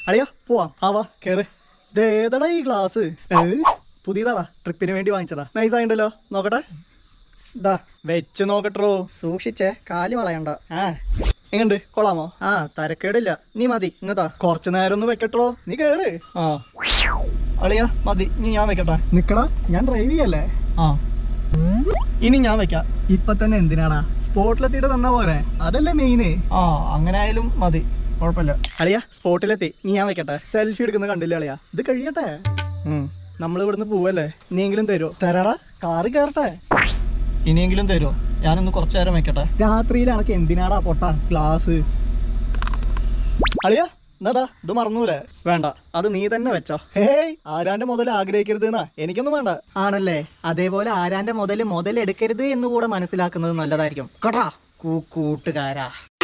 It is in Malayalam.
അളിയാ പോവാം ആവാ കേറ് ഇതേതടാ ഈ ഗ്ലാസ് ഏ പുതിയതാടാ ട്രിപ്പിന് വേണ്ടി വാങ്ങിച്ചതാ നൈസ് ആയിണ്ടല്ലോ നോക്കട്ടെ ദാ വെച്ച് നോക്കട്ടോ സൂക്ഷിച്ചേ കാല് വളയണ്ട ആ എങ്ങണ്ട് കൊള്ളാമോ ആ തരക്കേടില്ല നീ മതി ഇങ്ങതാ കുറച്ചു നേരം ഒന്ന് വെക്കട്ടോ നീ കേറ് ആ അളിയാ മതി ഇനി ഞാൻ വെക്കട്ടെ നിക്കടാ ഞാൻ ഡ്രൈവ് ചെയ്യല്ലേ ആ ഇനി ഞാൻ വെക്കാം ഇപ്പൊ തന്നെ എന്തിനാടാ സ്പോട്ടിലെത്തിയിട്ട് തന്നാ പോരെ അതല്ലേ മെയിന് ആ അങ്ങനെ ആയാലും മതി കുഴപ്പമില്ല അളിയാ സ്പോട്ടിലെത്തി നീ ഞാൻ വെക്കട്ടെ സെൽഫി എടുക്കുന്ന കണ്ടില്ല അളിയാ ഇത് കഴിയട്ടെ നമ്മൾ ഇവിടുന്ന് പോവല്ലേ ഇനിയെങ്കിലും തരുമോ തരാടാ കാറ് കയറട്ടെ ഇനിയെങ്കിലും തരുമോ ഞാനൊന്ന് കുറച്ചു നേരം വെക്കട്ടെ രാത്രിയിൽ അനക്ക് എന്തിനാടാ പൊട്ട ഗ്ലാസ് അളിയാ എന്നാടാ ഇത് മറന്നൂലേ വേണ്ട അത് നീ തന്നെ വെച്ചോ ഹേയ് ആരാന്റെ മുതൽ ആഗ്രഹിക്കരുത് എന്നാ എനിക്കൊന്നും വേണ്ട ആണല്ലേ അതേപോലെ ആരാന്റെ മുതൽ മുതലെടുക്കരുത് എന്ന് കൂടെ മനസ്സിലാക്കുന്നത് നല്ലതായിരിക്കും കേട്ടാ കൂട്ടുകാരാ